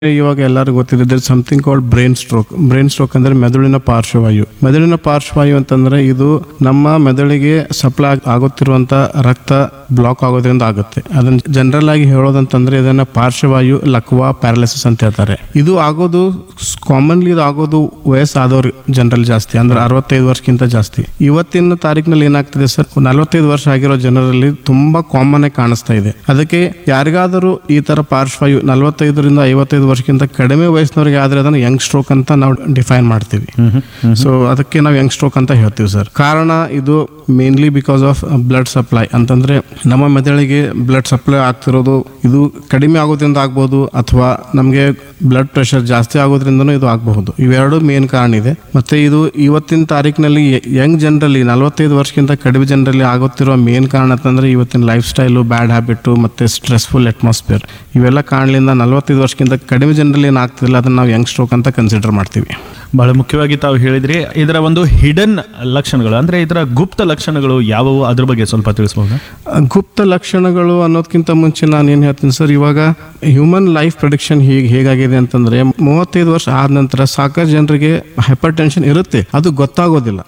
ಇವಾಗ ಎಲ್ಲರಿಗೂ ಗೊತ್ತಿದೆ there something called brain stroke brain stroke ಅಂದ್ರೆ ಮೆದುಳಿನ ಪಾರ್ಶ್ವವಾಯು ಮೆದುಳಿನ ಪಾರ್ಶ್ವವಾಯು ಅಂತಂದ್ರೆ ಇದು ನಮ್ಮ ಮೆದುಳಿಗೆ ಸಪ್ಲೈ ಆಗುತ್ತಿರುವಂತ ರಕ್ತ ಬ್ಲಾಕ್ ಆಗೋದ್ರಿಂದ ಆಗುತ್ತೆ ಅದನ್ನ ಜನರಲ್ ಆಗಿ ಹೇಳೋದಂತಂದ್ರೆ ಇದನ್ನ ಪಾರ್ಶ್ವವಾಯು ಲಕ್ವಾ ಪ್ಯಾರಲಿಸಿಸ್ ಅಂತ ಹೇಳ್ತಾರೆ ಇದು ಆಗೋದು ಕಾಮನ್ಲಿ ಇದು ಆಗೋದು ವಯಸ್ಸಾದವ್ರು ಜನರಲ್ ಜಾಸ್ತಿ ಅಂದ್ರೆ ಅರವತ್ತೈದು ವರ್ಷಕ್ಕಿಂತ ಜಾಸ್ತಿ ಇವತ್ತಿನ ತಾರೀಕಿನಲ್ಲಿ ಏನಾಗ್ತಿದೆ ಸರ್ ನಲವತ್ತೈದು ವರ್ಷ ಆಗಿರೋ ಜನರಲ್ಲಿ ತುಂಬಾ ಕಾಮನ್ ಆಗಿ ಕಾಣಿಸ್ತಾ ಇದೆ ಅದಕ್ಕೆ ಯಾರಿಗಾದರೂ ಈ ತರ ಪಾರ್ಶ್ವವಾಯು ನಲವತ್ತೈದರಿಂದ ಐವತ್ತೈದು ವರ್ಷಕ್ಕಿಂತ ಕಡಿಮೆ ವಯಸ್ಸಿನವ್ರಿಗೆ ಆದ್ರೆ ಅದನ್ನ ಯಂಗ್ ಸ್ಟ್ರೋಕ್ ಅಂತ ನಾವು ಡಿಫೈನ್ ಮಾಡ್ತೀವಿ ಸೊ ಅದಕ್ಕೆ ನಾವು ಯಂಗ್ ಸ್ಟ್ರೋಕ್ ಅಂತ ಹೇಳ್ತೀವಿ ಸರ್ ಕಾರಣ ಇದು mainly because of blood supply ಅಂತಂದ್ರೆ ನಮ್ಮ ಮೆದುಳಿಗೆ ಬ್ಲಡ್ ಸಪ್ಲೈ ಆಗ್ತಿರೋದು ಇದು ಕಡಿಮೆ ಆಗೋದ್ರಿಂದ ಆಗ್ಬೋದು ಅಥವಾ ನಮಗೆ ಬ್ಲಡ್ ಪ್ರೆಷರ್ ಜಾಸ್ತಿ ಆಗೋದ್ರಿಂದನೂ ಇದು ಆಗಬಹುದು ಇವೆರಡು ಮೇನ್ ಕಾರಣ ಇದೆ ಮತ್ತೆ ಇದು ಇವತ್ತಿನ ತಾರೀಕಿನಲ್ಲಿ ಯಂಗ್ ಜನರಲ್ಲಿ ನಲವತ್ತೈದು ವರ್ಷಕ್ಕಿಂತ ಕಡಿಮೆ ಜನರಲ್ಲಿ ಆಗುತ್ತಿರುವ ಮೇನ್ ಕಾರಣ ಅಂತಂದ್ರೆ ಇವತ್ತಿನ ಲೈಫ್ ಸ್ಟೈಲು ಬ್ಯಾಡ್ ಹ್ಯಾಬಿಟ್ಟು ಮತ್ತೆ ಸ್ಟ್ರೆಸ್ಫುಲ್ ಅಟ್ಮಾಸ್ಫಿಯರ್ ಇವೆಲ್ಲ ಕಾರಣದಿಂದ ನಲವತ್ತೈದು ವರ್ಷಕ್ಕಿಂತ ಕಡಿಮೆ ಜನರಲ್ಲಿ ಏನಾಗ್ತಿಲ್ಲ ಅದನ್ನ ನಾವು ಯಂಗ್ ಸ್ಟ್ರೋಕ್ ಅಂತ ಕನ್ಸಿಡರ್ ಮಾಡ್ತೀವಿ ಬಹಳ ಮುಖ್ಯವಾಗಿ ತಾವು ಹೇಳಿದ್ರಿ ಇದರ ಒಂದು ಹಿಡನ್ ಲಕ್ಷಣಗಳು ಅಂದ್ರೆ ಇದರ ಗುಪ್ತ ಲಕ್ಷಣಗಳು ಯಾವುವು ಅದ್ರ ಬಗ್ಗೆ ಸ್ವಲ್ಪ ತಿಳಿಸಬಹುದಾ ಗುಪ್ತ ಲಕ್ಷಣಗಳು ಅನ್ನೋದಕ್ಕಿಂತ ಮುಂಚೆ ನಾನು ಏನು ಹೇಳ್ತೀನಿ ಸರ್ ಇವಾಗ ಹ್ಯೂಮನ್ ಲೈಫ್ ಪ್ರೊಡಿಕ್ಷನ್ ಹೀಗೆ ಹೇಗಾಗಿದೆ ಅಂತಂದ್ರೆ ಮೂವತ್ತೈದು ವರ್ಷ ಆದ ನಂತರ ಸಾಕಷ್ಟು ಜನರಿಗೆ ಹೈಪರ್ ಟೆನ್ಷನ್ ಇರುತ್ತೆ ಅದು ಗೊತ್ತಾಗೋದಿಲ್ಲ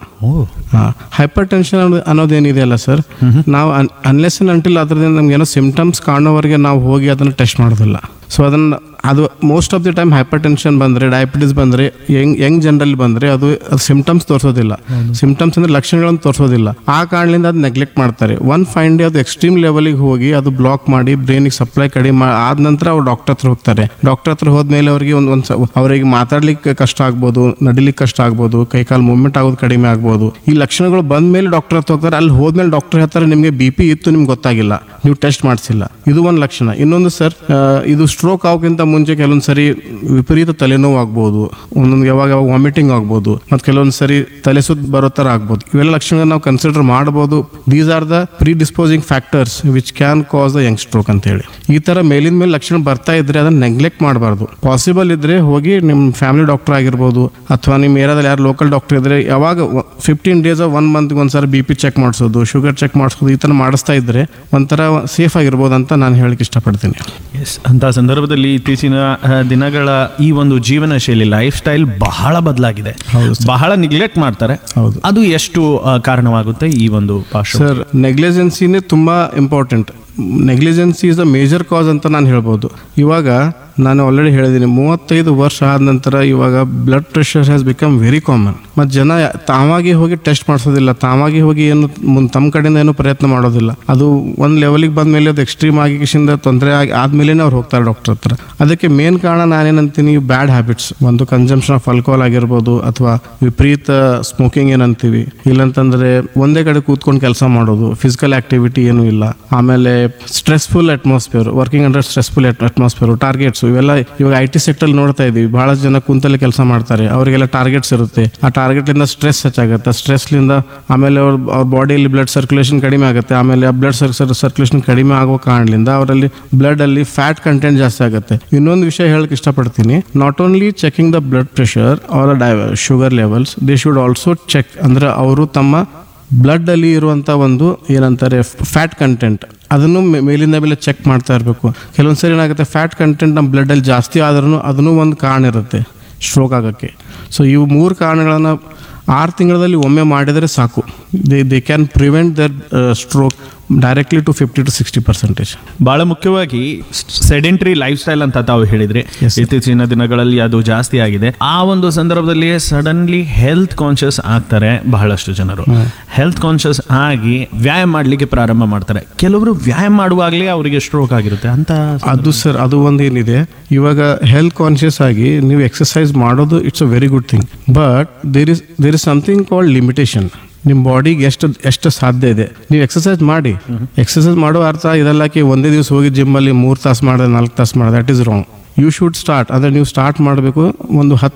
ಹೈಪರ್ ಟೆನ್ಷನ್ ಅನ್ನೋದೇನಿದೆ ಅಲ್ಲ ಸರ್ ನಾವು ಅನ್ಲೆಸ್ ಅಂಟಿಲ್ ಅದ್ರದಿಂದ ನಮ್ಗೆ ಏನೋ ಸಿಂಪ್ಟಮ್ಸ್ ಕಾಣೋವರೆಗೆ ನಾವು ಹೋಗಿ ಅದನ್ನು ಟೆಸ್ಟ್ ಮಾಡೋದಿಲ್ಲ ಸೊ ಅದನ್ನ ಅದು most of the time hypertension ಬಂದರೆ ಡಯಾಬಿಟಿಸ್ ಬಂದರೆ ಯಂಗ್ ಯಂಗ್ ಜನರಲ್ಲಿ ಬಂದರೆ ಅದು ಸಿಂಪ್ಟಮ್ಸ್ ತೋರಿಸೋದಿಲ್ಲ ಸಿಂಪ್ಟಮ್ಸ್ ಅಂದ್ರೆ ಲಕ್ಷಣಗಳನ್ನು ತೋರಿಸೋದಿಲ್ಲ ಆ ಕಾರಣದಿಂದ ಅದು ನೆಗ್ಲೆಕ್ಟ್ ಮಾಡ್ತಾರೆ ಒನ್ ಫೈನ್ ಡೇ ಅದು ಎಕ್ಸ್ಟ್ರೀಮ್ ಲೆವೆಲಿಗೆ ಹೋಗಿ ಅದು ಬ್ಲಾಕ್ ಮಾಡಿ ಬ್ರೈನಿಗೆ ಸಪ್ಲೈ ಕಡಿಮೆ ಮಾ- ಆದ ನಂತರ ಅವ್ರು ಡಾಕ್ಟರ್ ಹತ್ರ ಹೋಗ್ತಾರೆ ಡಾಕ್ಟರ್ ಹತ್ರ ಹೋದ್ಮೇಲೆ ಅವರಿಗೆ ಒಂದು ಒಂದು ಅವರಿಗೆ ಮಾತಾಡ್ಲಿಕ್ಕೆ ಕಷ್ಟ ಆಗ್ಬೋದು ನಡಿಲಿಕ್ಕೆ ಕಷ್ಟ ಆಗ್ಬೋದು ಕೈಕಾಲು ಮೂವ್ಮೆಂಟ್ ಆಗೋದು ಕಡಿಮೆ ಆಗ್ಬೋದು ಈ ಲಕ್ಷಣಗಳು ಬಂದ ಮೇಲೆ ಡಾಕ್ಟರ್ ಹತ್ರ ಹೋಗ್ತಾರೆ ಅಲ್ಲಿ ಹೋದ್ಮೇಲೆ ಡಾಕ್ಟರ್ ಹೇಳ್ತಾರೆ ನಿಮಗೆ ಬಿ ಪಿ ಇತ್ತು ನಿಮ್ಗೆ ಗೊತ್ತಾಗಿಲ್ಲ ನೀವು ಟೆಸ್ಟ್ ಮಾಡಿಸಿಲ್ಲ ಇದು ಒಂದು ಲಕ್ಷಣ ಇನ್ನೊಂದು ಸರ್ ಇದು ಸ್ಟ್ರೋಕ್ ಆಗೋಕ್ಕಿಂತ ಮುಂಚೆ ಕೆಲವೊಂದು ಸರಿ ವಿಪರೀತ ತಲೆನೋವು ಆಗ್ಬೋದು ಒಂದೊಂದು ಯಾವಾಗ ಯಾವಾಗ ವಾಮಿಟಿಂಗ್ ಆಗ್ಬೋದು ಮತ್ತು ಕೆಲವೊಂದು ಸರಿ ತಲೆ ಸುತ್ತ ಬರೋ ಥರ ಆಗ್ಬೋದು ಇವೆಲ್ಲ ಲಕ್ಷಣಗಳನ್ನ ನಾವು ಕನ್ಸಿಡರ್ ಮಾಡ್ಬೋದು these are the predisposing factors which can cause the young stroke ಅಂತ ಹೇಳಿ ಈ ಥರ ಮೇಲಿನ ಮೇಲೆ ಲಕ್ಷಣ ಬರ್ತಾ ಇದ್ರೆ ಅದನ್ನ ನೆಗ್ಲೆಕ್ಟ್ ಮಾಡಬಾರ್ದು ಪಾಸಿಬಲ್ ಇದ್ರೆ ಹೋಗಿ ನಿಮ್ಮ ಫ್ಯಾಮಿಲಿ ಡಾಕ್ಟರ್ ಆಗಿರ್ಬೋದು ಅಥವಾ ನಿಮ್ಮ ಏರಿಯಾದಲ್ಲಿ ಯಾರು ಲೋಕಲ್ ಡಾಕ್ಟರ್ ಇದ್ರೆ ಯಾವಾಗ ಫಿಫ್ಟೀನ್ ಡೇಸ್ ಒನ್ ಮಂತ್ಗೆ ಒಂದ್ಸರಿ ಬಿ ಪಿ ಚೆಕ್ ಮಾಡಿಸೋದು ಶುಗರ್ ಚೆಕ್ ಮಾಡಿಸೋದು ಈ ಥರ ಮಾಡಿಸ್ತಾ ಇದ್ರೆ ಒಂಥರ ಸೇಫ್ ಆಗಿರ್ಬೋದು ಅಂತ ನಾನು ಹೇಳಕ್ಕೆ ಇಷ್ಟಪಡ್ತೀನಿ ಎಸ್ ಅಂತ ಸಂದರ್ಭದಲ್ಲಿ ಇತ್ತೀಚಿನ ಆ, ದಿನಗಳ ಈ ಒಂದು ಜೀವನ ಶೈಲಿ ಲೈಫ್ ಸ್ಟೈಲ್ ಬಹಳ ಬದಲಾಗಿದೆ ಬಹಳ ನಿಗ್ಲೆಕ್ಟ್ ಮಾಡ್ತಾರೆ ಹೌದು. ಅದು ಎಷ್ಟು ಆ, ಕಾರಣವಾಗುತ್ತೆ ಈ ಒಂದು ಪಾರ್ಶ್ವ ಸರ್ ನೆಗ್ಲಿಜೆನ್ಸಿನೇ ತುಂಬ important negligence is the major cause ಅಂತ ನಾನು ಹೇಳ್ಬೋದು ಇವಾಗ ನಾನು ಆಲ್ರೆಡಿ ಹೇಳಿದ್ದೀನಿ ಮೂವತ್ತೈದು ವರ್ಷ ಆದ ನಂತರ ಇವಾಗ blood pressure has become very common ಮತ್ತು ಜನ ಯಾ- ತಾವಾಗಿ ಹೋಗಿ ಟೆಸ್ಟ್ ಮಾಡಿಸೋದಿಲ್ಲ ತಾವಾಗಿ ಹೋಗಿ ಏನು ಮುನ್ ತಮ್ಮ ಕಡೆಯಿಂದ ಏನು ಪ್ರಯತ್ನ ಮಾಡೋದಿಲ್ಲ ಅದು ಒಂದು ಲೆವೆಲಿಗೆ ಬಂದ ಮೇಲೆ ಅದು ಎಕ್ಸ್ಟ್ರೀಮ್ ಆಗಿಕಿಸಿಂದ ತೊಂದರೆ ಆಗಿ ಆದ್ಮೇಲೆ ಅವ್ರು ಹೋಗ್ತಾರೆ ಡಾಕ್ಟರ್ ಹತ್ರ ಅದಕ್ಕೆ ಮೇನ್ ಕಾರಣ ನಾನೇನಂತೀನಿ ಬ್ಯಾಡ್ ಹ್ಯಾಬಿಟ್ಸ್ ಒಂದು ಕನ್ಸಂಪ್ಷನ್ ಆಫ್ ಆಲ್ಕೋಹಾಲ್ ಆಗಿರ್ಬೋದು ಅಥವಾ ವಿಪರೀತ ಸ್ಮೋಕಿಂಗ್ ಏನಂತೀವಿ ಇಲ್ಲಂತಂದ್ರೆ ಒಂದೇ ಕಡೆ ಕೂತ್ಕೊಂಡು ಕೆಲಸ ಮಾಡೋದು ಫಿಸಿಕಲ್ ಆಕ್ಟಿವಿಟಿ ಏನೂ ಇಲ್ಲ ಆಮೇಲೆ stressful atmosphere working under stressful atmosphere targets ಇವೆಲ್ಲ ಇವಾಗ ಐ ಟಿ ಸೆಕ್ಟರ್ ನೋಡ್ತಾ ಇದೀವಿ ಬಹಳಷ್ಟು ಜನ ಕುಂತಲ್ಲಿ ಕೆಲಸ ಮಾಡ್ತಾರೆ ಅವರಿಗೆಲ್ಲ ಟಾರ್ಗೆಟ್ಸ್ ಇರುತ್ತೆ ಆ ಟಾರ್ಗೆಟ್ ಇಂದ ಸ್ಟ್ರೆಸ್ ಹೆಚ್ಚಾಗುತ್ತೆ ಸ್ಟ್ರೆಸ್ಲಿಂದ ಆಮೇಲೆ ಅವ್ರ ಅವ್ರ ಬಾಡಿಯಲ್ಲಿ ಬ್ಲಡ್ ಸರ್ಕ್ಯುಲೇಷನ್ ಕಡಿಮೆ ಆಗುತ್ತೆ ಆಮೇಲೆ ಆ ಬ್ಲಡ್ ಸರ್ಕ್ಯುಲೇಷನ್ ಕಡಿಮೆ ಆಗೋ ಕಾರಣದಿಂದ ಅವರಲ್ಲಿ ಬ್ಲಡ್ ಅಲ್ಲಿ ಫ್ಯಾಟ್ ಕಂಟೆಂಟ್ ಜಾಸ್ತಿ ಆಗುತ್ತೆ ಇನ್ನೊಂದು ವಿಷಯ ಹೇಳಕ್ ಇಷ್ಟಪಡ್ತೀನಿ not only checking the blood pressure ಅವರ sugar levels they should also check ಅಂದ್ರೆ ಅವರು ತಮ್ಮ ಬ್ಲಡ್ ಅಲ್ಲಿ ಇರುವಂತ ಒಂದು ಏನಂತಾರೆ ಫ್ಯಾಟ್ ಕಂಟೆಂಟ್ ಅದನ್ನು ಮೇ- ಮೇಲಿಂದ ಮೇಲೆ ಚೆಕ್ ಮಾಡ್ತಾ ಇರಬೇಕು ಕೆಲವೊಂದು ಸರಿ ಏನಾಗುತ್ತೆ ಫ್ಯಾಟ್ ಕಂಟೆಂಟ್ ನಮ್ಮ ಬ್ಲಡ್ ಅಲ್ಲಿ ಜಾಸ್ತಿ ಆದ್ರೂ ಅದನ್ನು ಒಂದು ಕಾರಣ ಇರುತ್ತೆ ಸ್ಟ್ರೋಕ್ ಆಗೋಕ್ಕೆ ಸೊ ಇವು ಮೂರು ಕಾರಣಗಳನ್ನ ಆರು ತಿಂಗಳಲ್ಲಿ ಒಮ್ಮೆ ಮಾಡಿದರೆ ಸಾಕು they they can prevent their stroke directly to fifty to sixty percentage ಬಹಳ ಮುಖ್ಯವಾಗಿ ಸೆಡೆಂಟರಿ ಲೈಫ್ ಸ್ಟೈಲ್ ಅಂತ ತಾವು ಹೇಳಿದ್ರಿ Yes, sir. ಇತ್ತೀಚಿನ ದಿನಗಳಲ್ಲಿ ಅದು ಜಾಸ್ತಿ ಆಗಿದೆ ಆ ಒಂದು ಸಂದರ್ಭದಲ್ಲಿ ಸಡನ್ಲಿ ಹೆಲ್ತ್ ಕಾನ್ಶಿಯಸ್ ಆಗ್ತಾರೆ ಬಹಳಷ್ಟು ಜನರು ಹೆಲ್ತ್ ಕಾನ್ಶಿಯಸ್ ಆಗಿ ವ್ಯಾಯಾಮ ಮಾಡ್ಲಿಕ್ಕೆ ಪ್ರಾರಂಭ ಮಾಡ್ತಾರೆ ಕೆಲವರು ವ್ಯಾಯಾಮ ಮಾಡುವಾಗಲೇ ಅವರಿಗೆ ಸ್ಟ್ರೋಕ್ ಆಗಿರುತ್ತೆ ಅಂತ ಅದು ಸರ್ ಅದು ಒಂದು ಏನಿದೆ ಇವಾಗ ಹೆಲ್ತ್ ಕಾನ್ಶಿಯಸ್ ಆಗಿ ನೀವು ಎಕ್ಸಸೈಸ್ ಮಾಡೋದು it's a very good thing but there is there is something called limitation ನಿಮ್ಮ ಬಾಡಿಗೆ ಎಷ್ಟು ಎಷ್ಟು ಸಾಧ್ಯ ಇದೆ ನೀವು ಎಕ್ಸಸೈಸ್ ಮಾಡಿ ಎಕ್ಸಸೈಸ್ ಮಾಡೋ ಅರ್ಥ ಇದೆಲ್ಲಕ್ಕೆ ಒಂದೇ ದಿವಸ ಹೋಗಿ ಜಿಮ್ಮಲ್ಲಿ ಮೂರು ತಾಸು ಮಾಡಿದೆ ನಾಲ್ಕು ತಾಸು ಮಾಡಿದೆ that is wrong you should start ಅಂದರೆ ನೀವು ಸ್ಟಾರ್ಟ್ ಮಾಡಬೇಕು ಒಂದು ಹತ್ತು ನಿಮ್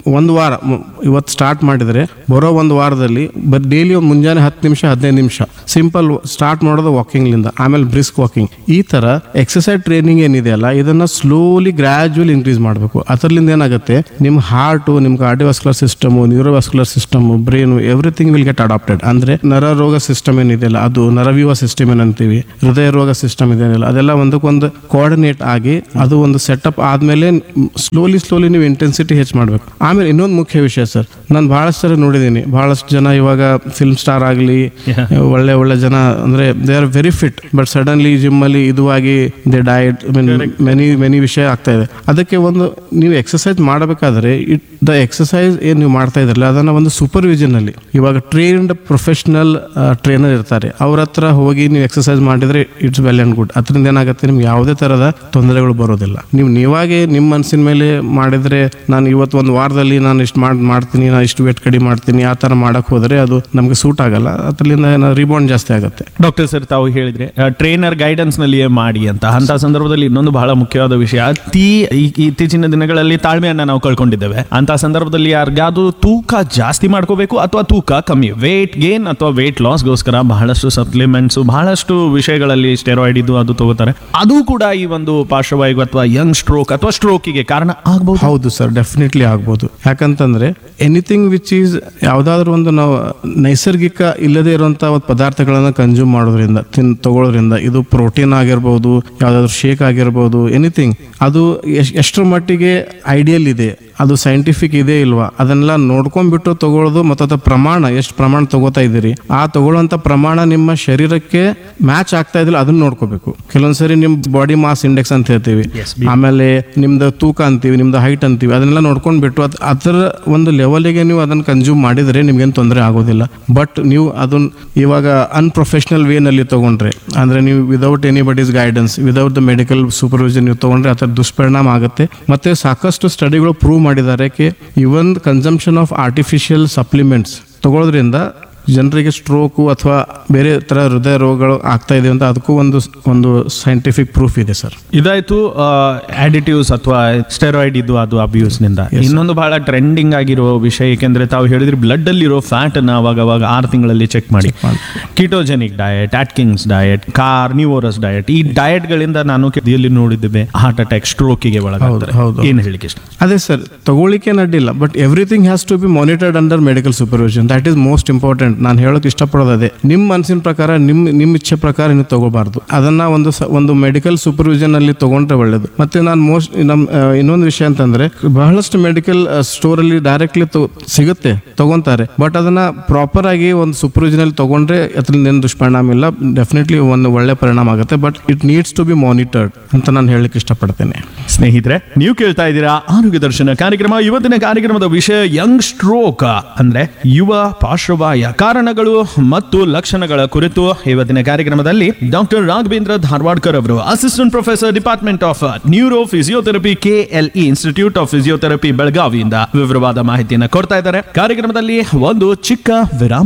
ಒಂದು ವಾರ ಮ್- ಇವತ್ತು ಸ್ಟಾರ್ಟ್ ಮಾಡಿದರೆ ಬರೋ ಒಂದು ವಾರದಲ್ಲಿ ಬಟ್ ಡೈಲಿ ಒಂದು ಮುಂಜಾನೆ ಹತ್ತು ನಿಮಿಷ ಹದಿನೈದು ನಿಮಿಷ ಸಿಂಪಲ್ ಸ್ಟಾರ್ಟ್ ಮಾಡೋದು ವಾಕಿಂಗ್ಲಿಂದ ಆಮೇಲೆ ಬ್ರಿಸ್ಕ್ ವಾಕಿಂಗ್ ಈ ಥರ ಎಕ್ಸಸೈಸ್ ಟ್ರೈನಿಂಗ್ ಏನಿದೆಯಲ್ಲ ಇದನ್ನು ಸ್ಲೋಲಿ ಗ್ರ್ಯಾಜುವಲ್ ಇನ್ಕ್ರೀಸ್ ಮಾಡಬೇಕು ಅದರಿಂದ ಏನಾಗುತ್ತೆ ನಿಮ್ಮ ಹಾರ್ಟು ನಿಮ್ಮ cardiovascular system neurovascular system brain everything will get adapted ಅಂದರೆ ನರ ರೋಗ ಸಿಸ್ಟಮ್ ಏನಿದೆಯಲ್ಲ ಅದು ನರವ್ಯೂಹ ಸಿಸ್ಟಮ್ ಏನಂತೀವಿ ಹೃದಯ ರೋಗ ಸಿಸ್ಟಮ್ ಇದೆಯಲ್ಲ ಅದೆಲ್ಲ ಒಂದಕ್ಕೊಂದು ಕೋಆರ್ಡಿನೇಟ್ ಆಗಿ ಅದು ಒಂದು ಸೆಟಪ್ ಆದಮೇಲೆ ಸ್ಲೋಲಿ ಸ್ಲೋಲಿ ನೀವು ಇಂಟೆನ್ಸಿಟಿ ಹೆಚ್ಚು ಮಾಡಬೇಕು ಆಮೇಲೆ ಇನ್ನೊಂದು ಮುಖ್ಯ ವಿಷಯ ಸರ್ ನಾನು ಭಾಳಷ್ಟು ಸಲ ನೋಡಿದ್ದೀನಿ ಭಾಳಷ್ಟು ಜನ ಇವಾಗ ಫಿಲ್ಮ್ ಸ್ಟಾರ್ ಆಗಲಿ ಒಳ್ಳೆ ಒಳ್ಳೆ ಜನ ಅಂದರೆ they are very fit but suddenly ಜಿಮ್ಮಲ್ಲಿ ಇದು ಆಗಿ they diet mean many many ವಿಷಯ ಆಗ್ತಾ ಇದೆ ಅದಕ್ಕೆ ಒಂದು ನೀವು ಎಕ್ಸಸೈಸ್ ಮಾಡಬೇಕಾದ್ರೆ ಇಟ್ ದ ಎಕ್ಸಸೈಸ್ ಏನು ನೀವು ಮಾಡ್ತಾ ಇದ್ರಲ್ಲ ಅದನ್ನು ಒಂದು ಸೂಪರ್ವಿಷನ್ ಅಲ್ಲಿ ಇವಾಗ ಟ್ರೈನ್ಡ್ ಪ್ರೊಫೆಷನಲ್ ಟ್ರೈನರ್ ಇರ್ತಾರೆ ಅವ್ರ ಹತ್ರ ಹೋಗಿ ನೀವು ಎಕ್ಸಸೈಸ್ ಮಾಡಿದ್ರೆ ಇಟ್ಸ್ ವೆಲ್ ಆ್ಯಂಡ್ ಗುಡ್ ಅದರಿಂದ ಏನಾಗುತ್ತೆ ನಿಮ್ಗೆ ಯಾವುದೇ ಥರದ ತೊಂದರೆಗಳು ಬರೋದಿಲ್ಲ ನೀವು ನೀವಾಗೆ ನಿಮ್ಮ ಮನಸ್ಸಿನ ಮೇಲೆ ಮಾಡಿದ್ರೆ ನಾನು ಇವತ್ತು ಒಂದು ವಾರದಲ್ಲಿ ನಾನು ಇಷ್ಟು ಮಾಡಿ ಮಾಡ್ತೀನಿ ನಾನು ಇಷ್ಟು ವೇಟ್ ಕಡಿಮೆ ಮಾಡ್ತೀನಿ ಆ ಥರ ಮಾಡಕ್ಕೆ ಹೋದರೆ ಅದು ನಮಗೆ ಸೂಟ್ ಆಗಲ್ಲ ಅದರಿಂದ ರಿಬೌಂಡ್ ಜಾಸ್ತಿ ಆಗುತ್ತೆ ಡಾಕ್ಟರ್ ಸರ್ ತಾವು ಹೇಳಿದ್ರೆ ಟ್ರೈನರ್ ಗೈಡೆನ್ಸ್ ನಲ್ಲಿಯೇ ಮಾಡಿ ಅಂತ ಅಂತ ಸಂದರ್ಭದಲ್ಲಿ ಇನ್ನೊಂದು ಬಹಳ ಮುಖ್ಯವಾದ ವಿಷಯ ಅತಿ ಈ- ಇತ್ತೀಚಿನ ದಿನಗಳಲ್ಲಿ ತಾಳ್ಮೆಯನ್ನ ನಾವು ಕಳ್ಕೊಂಡಿದ್ದೇವೆ ಅಂತ ಸಂದರ್ಭದಲ್ಲಿ ಯಾರಿಗಾದ್ರು ತೂಕ ಜಾಸ್ತಿ ಮಾಡ್ಕೋಬೇಕು ಅಥವಾ ತೂಕ ಕಮ್ಮಿ ವೇಟ್ ಗೇನ್ ಅಥವಾ ವೇಟ್ ಲಾಸ್ಗೋಸ್ಕರ ಬಹಳಷ್ಟು ಸಪ್ಲಿಮೆಂಟ್ಸ್ ಬಹಳಷ್ಟು ವಿಷಯಗಳಲ್ಲಿ ಸ್ಟೆರಾಯ್ಡ್ ಇದು ಅದು ತಗೋತಾರೆ ಅದು ಕೂಡ ಈ ಒಂದು ಪಾರ್ಶ್ವವಾಯು ಅಥವಾ ಯಂಗ್ ಸ್ಟ್ರೋಕ್ ಅಥವಾ ಸ್ಟ್ರೋಕಿಗೆ ಕಾರಣ ಆಗಬಹುದು ಹೌದು ಸರ್ ಡೆಫಿನೆಟ್ಲಿ ಆಗ್ಬೋದು ಯಾಕಂತಂದ್ರೆ ಎನಿಥಿಂಗ್ ವಿಚ್ ಈಸ್ ಯಾವುದಾದ್ರೂ ಒಂದು ನಾವು ನೈಸರ್ಗಿಕ ಇಲ್ಲದೆ ಇರುವಂತಹ ಒಂದು ಪದಾರ್ಥಗಳನ್ನು ಕನ್ಸ್ಯೂಮ್ ಮಾಡೋದ್ರಿಂದ ತಿನ್ ತಗೊಳ್ಳೋದ್ರಿಂದ ಇದು ಪ್ರೋಟೀನ್ ಆಗಿರ್ಬೋದು ಯಾವುದಾದ್ರೂ ಶೇಕ್ ಆಗಿರ್ಬೋದು ಎನಿಥಿಂಗ್ ಅದು ಎಷ್ಟ್- ಎಷ್ಟರ ಮಟ್ಟಿಗೆ ಐಡಿಯಲ್ ಇದೆ ಅದು ಸೈಂಟಿಫಿಕ್ ಇದೆ ಇಲ್ವಾ ಅದನ್ನೆಲ್ಲ ನೋಡ್ಕೊಂಡ್ಬಿಟ್ಟು ತಗೊಳ್ಳೋದು ಮತ್ತು ಅದರ ಪ್ರಮಾಣ ಎಷ್ಟು ಪ್ರಮಾಣ ತಗೋತಾ ಇದ್ದೀರಿ ಆ ತಗೊಳ್ಳೋಂಥ ಪ್ರಮಾಣ ನಿಮ್ಮ ಶರೀರಕ್ಕೆ ಮ್ಯಾಚ್ ಆಗ್ತಾ ಇದಿಲ್ಲ ಅದನ್ನ ನೋಡ್ಕೋಬೇಕು ಕೆಲವೊಂದ್ಸರಿ ನಿಮ್ಮ ಬಾಡಿ ಮಾಸ್ ಇಂಡೆಕ್ಸ್ ಅಂತ ಹೇಳ್ತೀವಿ ಆಮೇಲೆ ನಿಮ್ದು ತೂಕ ಅಂತೀವಿ ನಿಮ್ದು ಹೈಟ್ ಅಂತೀವಿ ಅದನ್ನೆಲ್ಲ ನೋಡ್ಕೊಂಡ್ಬಿಟ್ಟು ಅದ್ ಅದರ ಒಂದು ಲೆವೆಲಿಗೆ ನೀವು ಅದನ್ನು ಕನ್ಸ್ಯೂಮ್ ಮಾಡಿದರೆ ನಿಮ್ಗೇನು ತೊಂದರೆ ಆಗೋದಿಲ್ಲ ಬಟ್ ನೀವು ಅದನ್ನ ಇವಾಗ ಅನ್ಪ್ರೊಫೆಷನಲ್ ವೇನಲ್ಲಿ ತಗೊಂಡ್ರೆ ಅಂದರೆ ನೀವು without anybody's guidance without the medical supervision ನೀವು ತಗೊಂಡ್ರೆ ಅದರ ದುಷ್ಪರಿಣಾಮ ಆಗುತ್ತೆ ಮತ್ತೆ ಸಾಕಷ್ಟು ಸ್ಟಡಿಗಳು ಪ್ರೂವ್ ಮಾಡಿದ್ದಾರೆ ಕಿ even consumption of artificial supplements ತಗೊಳ್ಳೋದ್ರಿಂದ ಜನರಿಗೆ ಸ್ಟ್ರೋಕು ಅಥವಾ ಬೇರೆ ಥರ ಹೃದಯ ರೋಗಗಳು ಆಗ್ತಾ ಇದೆ ಅಂತ ಅದಕ್ಕೂ ಒಂದು ಒಂದು ಸೈಂಟಿಫಿಕ್ ಪ್ರೂಫ್ ಇದೆ ಸರ್ ಇದಾಯ್ತು ಅಡಿಟಿವ್ಸ್ ಅಥವಾ ಸ್ಟೆರಾಯ್ಡ್ ಇದು ಅದು ಅಬ್ಯೂಸ್ ನಿಂದ ಇನ್ನೊಂದು ಬಹಳ ಟ್ರೆಂಡಿಂಗ್ ಆಗಿರೋ ವಿಷಯ ಏಕೆಂದ್ರೆ ತಾವು ಹೇಳಿದ್ರೆ ಬ್ಲಡ್ ಅಲ್ಲಿರೋ ಫ್ಯಾಟ್ ಅನ್ನ ಅವಾಗ ಅವಾಗ ಆರು ತಿಂಗಳಲ್ಲಿ ಚೆಕ್ ಮಾಡಿ ketogenic diet Atkins diet carnivorous diet ಈ ಡಯಟ್ ಗಳಿಂದ ನಾನು ಎಲ್ಲಿ ನೋಡಿದ್ದೇವೆ ಹಾರ್ಟ್ ಅಟ್ಯಾಕ್ ಸ್ಟ್ರೋಕಿಗೆ ಒಳಗಾಗ್ತಾರೆ ಹೌದು, ಹೌದು. ಏನು ಹೇಳಿಕೆ ಇಷ್ಟ ಅದೇ ಸರ್ ತಗೊಳ್ಳಿಕ್ಕೆ ಅಡ್ಡಿಲ್ಲ but everything has to be monitored under medical supervision that is most important ನಾನು ಹೇಳೋಕೆ ಇಷ್ಟಪಡೋದು ಅದೇ ನಿಮ್ಮ ಮನಸ್ಸಿನ ಪ್ರಕಾರ ನಿಮ್ಮ ನಿಮ್ಮ ಇಚ್ಛೆ ಪ್ರಕಾರ ನೀವು ತಗೋಬಾರ್ದು ಅದನ್ನ ಒಂದು ಸ- ಒಂದು ಮೆಡಿಕಲ್ ಸೂಪರ್ವಿಷನ್ ಅಲ್ಲಿ ತಗೊಂಡ್ರೆ ಒಳ್ಳೇದು ಮತ್ತೆ ನಾನು ಮೋಸ್ಟ್ ನಮ್ಮ ಆ, ಇನ್ನೊಂದು ವಿಷಯ ಅಂತಂದ್ರೆ ಬಹಳಷ್ಟು ಮೆಡಿಕಲ್ ಸ್ಟೋರ್ ಅಲ್ಲಿ ಡೈರೆಕ್ಟ್ಲಿ ಸಿಗುತ್ತೆ ತಗೊಂತಾರೆ ಬಟ್ ಅದನ್ನ ಪ್ರಾಪರ್ ಆಗಿ ಒಂದು ಸೂಪರ್ವಿಷನ್ ಅಲ್ಲಿ ತಗೊಂಡ್ರೆ ಅದರಿಂದ ಏನು ದುಷ್ಪರಿಣಾಮ ಇಲ್ಲ ಡೆಫಿನೆಟ್ಲಿ ಒಂದು ಒಳ್ಳೆ ಪರಿಣಾಮ ಆಗುತ್ತೆ but it needs to be monitored ಅಂತ ನಾನು ಹೇಳಲಿಕ್ಕೆ ಇಷ್ಟಪಡ್ತೇನೆ ಸ್ನೇಹಿತರೆ ನೀವು ಕೇಳ್ತಾ ಇದ್ದೀರಾ ಆರೋಗ್ಯ ದರ್ಶನ ಕಾರ್ಯಕ್ರಮ ಇವತ್ತಿನ ಕಾರ್ಯಕ್ರಮದ ವಿಷಯ ಯಂಗ್ ಸ್ಟ್ರೋಕ್ ಅಂದ್ರೆ ಯುವ ಪಾರ್ಶ್ವವಾಯ ಕಾರಣಗಳು ಮತ್ತು ಲಕ್ಷಣಗಳ ಕುರಿತು ಇವತ್ತಿನ ಕಾರ್ಯಕ್ರಮದಲ್ಲಿ ಡಾಕ್ಟರ್ ರಾಘವೇಂದ್ರ ಧಾರವಾಡ್ಕರ್ ಅವರು assistant professor department of neuro physiotherapy KLE institute of physiotherapy ಬೆಳಗಾವಿಯಿಂದ ವಿವರವಾದ ಮಾಹಿತಿಯನ್ನು ಕೊಡ್ತಾ ಇದ್ದಾರೆ ಕಾರ್ಯಕ್ರಮದಲ್ಲಿ ಒಂದು ಚಿಕ್ಕ ವಿರಾಮ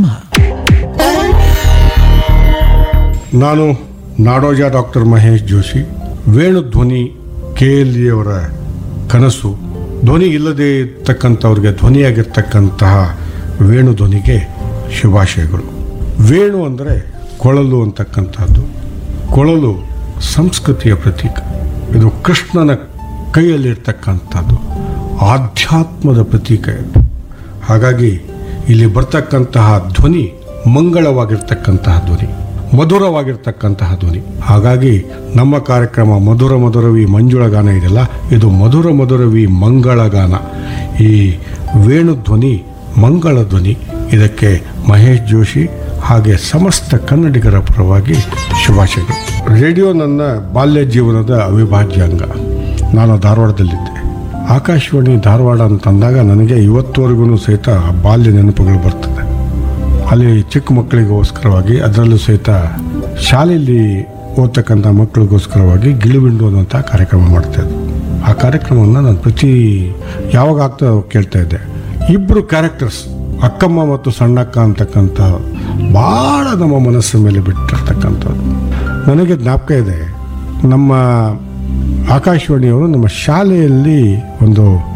ನಾನು Nadoja doctor Mahesh Joshi Venu Dhwani K L ಅವರ ಕನಸು ಧ್ವನಿ ಇಲ್ಲದೆ ಇರ್ತಕ್ಕಂಥವ್ರಿಗೆ ಧ್ವನಿಯಾಗಿರ್ತಕ್ಕಂತಹ ವೇಣು ಧ್ವನಿಗೆ ಶುಭಾಶಯಗಳು ವೇಣು ಅಂದರೆ ಕೊಳಲು ಅಂತಕ್ಕಂಥದ್ದು ಕೊಳಲು ಸಂಸ್ಕೃತಿಯ ಪ್ರತೀಕ ಇದು ಕೃಷ್ಣನ ಕೈಯಲ್ಲಿರ್ತಕ್ಕಂಥದ್ದು ಆಧ್ಯಾತ್ಮದ ಪ್ರತೀಕ ಇದು ಹಾಗಾಗಿ ಇಲ್ಲಿ ಬರ್ತಕ್ಕಂತಹ ಧ್ವನಿ ಮಂಗಳವಾಗಿರ್ತಕ್ಕಂತಹ ಧ್ವನಿ ಮಧುರವಾಗಿರ್ತಕ್ಕಂತಹ ಧ್ವನಿ ಹಾಗಾಗಿ ನಮ್ಮ ಕಾರ್ಯಕ್ರಮ ಮಧುರ ಮಧುರವಿ ಮಂಜುಳ ಗಾನ ಇದೆಯಲ್ಲ ಇದು ಮಧುರ ಮಧುರವಿ ಮಂಗಳ ಗಾನ ಈ ವೇಣು ಧ್ವನಿ ಮಂಗಳ ಧ್ವನಿ ಇದಕ್ಕೆ ಮಹೇಶ್ ಜೋಶಿ ಹಾಗೆ ಸಮಸ್ತ ಕನ್ನಡಿಗರ ಪರವಾಗಿ ಶುಭಾಶಯಗಳು ರೇಡಿಯೋ ನನ್ನ ಬಾಲ್ಯ ಜೀವನದ ಅವಿಭಾಜ್ಯ ಅಂಗ ನಾನು ಧಾರವಾಡದಲ್ಲಿದ್ದೆ ಆಕಾಶವಾಣಿ ಧಾರವಾಡ ಅಂತಂದಾಗ ನನಗೆ ಇವತ್ತುವರೆಗೂ ಸಹಿತ ಆ ಬಾಲ್ಯ ನೆನಪುಗಳು ಬರ್ತದೆ ಅಲ್ಲಿ ಚಿಕ್ಕ ಮಕ್ಕಳಿಗೋಸ್ಕರವಾಗಿ ಅದರಲ್ಲೂ ಸಹಿತ ಶಾಲೆಯಲ್ಲಿ ಓದ್ತಕ್ಕಂಥ ಮಕ್ಕಳಿಗೋಸ್ಕರವಾಗಿ ಗಿಳಿಬಿಂಡು ಅನ್ನುವಂಥ ಕಾರ್ಯಕ್ರಮ ಮಾಡ್ತಾ ಇದ್ದೆ ಆ ಕಾರ್ಯಕ್ರಮವನ್ನು ನಾನು ಪ್ರತಿ ಯಾವಾಗ ಆಗ್ತಾ ಕೇಳ್ತಾ ಇದ್ದೆ ಇಬ್ಬರು ಕ್ಯಾರೆಕ್ಟರ್ಸ್ ಅಕ್ಕಮ್ಮ ಮತ್ತು ಸಣ್ಣಕ್ಕ ಅಂತಕ್ಕಂಥ ಭಾಳ ನಮ್ಮ ಮನಸ್ಸಿನ ಮೇಲೆ ಬಿಟ್ಟಿರ್ತಕ್ಕಂಥದ್ದು ನನಗೆ ಜ್ಞಾಪಕ ಇದೆ ನಮ್ಮ ಆಕಾಶವಾಣಿಯವರು ನಮ್ಮ ಶಾಲೆಯಲ್ಲಿ ಒಂದು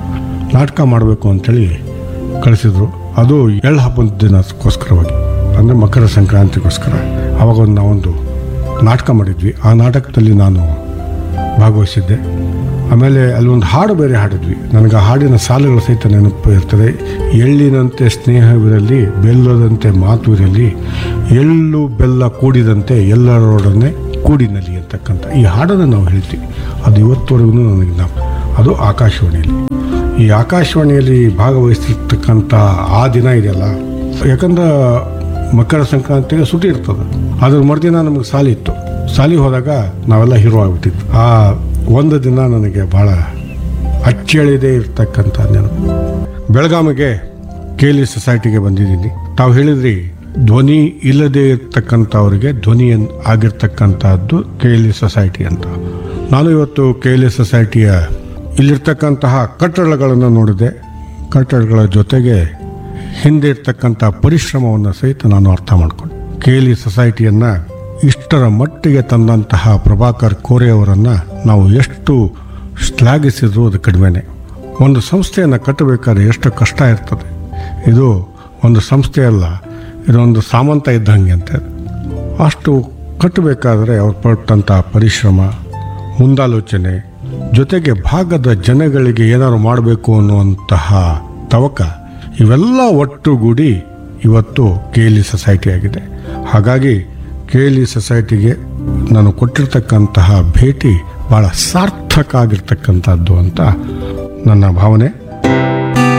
ನಾಟಕ ಮಾಡಬೇಕು ಅಂತೇಳಿ ಕಳಿಸಿದ್ರು ಅದು ಎಳ್ಳು ಹಬ್ಬದ ದಿನಕ್ಕೋಸ್ಕರವಾಗಿ ಅಂದರೆ ಮಕರ ಸಂಕ್ರಾಂತಿಗೋಸ್ಕರ ಅವಾಗ ಒಂದು ನಾವೊಂದು ನಾಟಕ ಮಾಡಿದ್ವಿ ಆ ನಾಟಕದಲ್ಲಿ ನಾನು ಭಾಗವಹಿಸಿದ್ದೆ ಆಮೇಲೆ ಅಲ್ಲಿ ಒಂದು ಹಾಡು ಬೇರೆ ಹಾಡಿದ್ವಿ ನನಗೆ ಆ ಹಾಡಿನ ಸಾಲುಗಳು ಸಹಿತ ನೆನಪು ಇರ್ತದೆ ಎಳ್ಳಿನಂತೆ ಸ್ನೇಹವಿರಲಿ ಬೆಲ್ಲದಂತೆ ಮಾತು ಇರಲಿ ಎಳ್ಳು ಬೆಲ್ಲ ಕೂಡಿದಂತೆ ಎಲ್ಲರೊಡನೆ ಕೂಡಿನಲಿ ಅಂತಕ್ಕಂಥ ಈ ಹಾಡನ್ನು ನಾವು ಹೇಳ್ತೀವಿ ಅದು ಇವತ್ತುವರೆಗೂ ನನಗೆ ನಾವು ಅದು ಆಕಾಶವಾಣಿಯಲ್ಲಿ ಈ ಆಕಾಶವಾಣಿಯಲ್ಲಿ ಭಾಗವಹಿಸಿರ್ತಕ್ಕಂಥ ಆ ದಿನ ಇದೆಯಲ್ಲ ಯಾಕಂದ್ರೆ ಮಕರ ಸಂಕ್ರಾಂತಿಗೆ ಸುಟಿ ಇರ್ತದೆ ಅದ್ರ ಮರುದಿನ ನಮಗೆ ಸಾಲಿ ಇತ್ತು ಸಾಲಿ ಹೋದಾಗ ನಾವೆಲ್ಲ ಹೀರೋ ಆಗ್ಬಿಟ್ಟಿದ್ವಿ ಆ ಒಂದು ದಿನ ನನಗೆ ಭಾಳ ಅಚ್ಚಳಿದೇ ಇರ್ತಕ್ಕಂಥ ನೆನಪು ಬೆಳಗಾವಿಗೆ ಕೇಲಿ ಸೊಸೈಟಿಗೆ ಬಂದಿದ್ದೀನಿ ತಾವು ಹೇಳಿದ್ರಿ ಧ್ವನಿ ಇಲ್ಲದೆ ಇರ್ತಕ್ಕಂಥವ್ರಿಗೆ ಧ್ವನಿ ಎನ್- ಆಗಿರ್ತಕ್ಕಂಥದ್ದು ಕೇಲಿ ಸೊಸೈಟಿ ಅಂತ ನಾನು ಇವತ್ತು ಕೇಲಿ ಸೊಸೈಟಿಯ ಇಲ್ಲಿರ್ತಕ್ಕಂತಹ ಕಟ್ಟಡಗಳನ್ನು ನೋಡಿದೆ ಕಟ್ಟಡಗಳ ಜೊತೆಗೆ ಹಿಂದೆ ಇರ್ತಕ್ಕಂಥ ಪರಿಶ್ರಮವನ್ನು ಸಹಿತ ನಾನು ಅರ್ಥ ಮಾಡಿಕೊಂಡೆ ಕೇಲಿ ಸೊಸೈಟಿಯನ್ನು ಇಷ್ಟರ ಮಟ್ಟಿಗೆ ತಂದಂತಹ ಪ್ರಭಾಕರ್ ಕೋರೆ ಅವರನ್ನು ನಾವು ಎಷ್ಟು ಶ್ಲಾಘಿಸಿದ್ರು ಅದು ಕಡಿಮೆನೆ ಒಂದು ಸಂಸ್ಥೆಯನ್ನು ಕಟ್ಟಬೇಕಾದ್ರೆ ಎಷ್ಟು ಕಷ್ಟ ಇರ್ತದೆ ಇದು ಒಂದು ಸಂಸ್ಥೆ ಅಲ್ಲ ಇದೊಂದು ಸಾಮಂತ ಇದ್ದಂಗೆ ಅಂತ ಅಷ್ಟು ಕಟ್ಟಬೇಕಾದ್ರೆ ಅವ್ರು ಪಟ್ಟಂಥ ಪರಿಶ್ರಮ ಮುಂದಾಲೋಚನೆ ಜೊತೆಗೆ ಭಾಗದ ಜನಗಳಿಗೆ ಏನಾದ್ರು ಮಾಡಬೇಕು ಅನ್ನುವಂತಹ ತವಕ ಇವೆಲ್ಲ ಒಟ್ಟುಗೂಡಿ ಇವತ್ತು ಕೇಲಿ ಸೊಸೈಟಿ ಆಗಿದೆ ಹಾಗಾಗಿ ಕೇಲಿ ಸೊಸೈಟಿಗೆ ನಾನು ಕೊಟ್ಟಿರ್ತಕ್ಕಂತಹ ಭೇಟಿ ಭಾಳ ಸಾರ್ಥಕ ಆಗಿರ್ತಕ್ಕಂಥದ್ದು ಅಂತ ನನ್ನ ಭಾವನೆ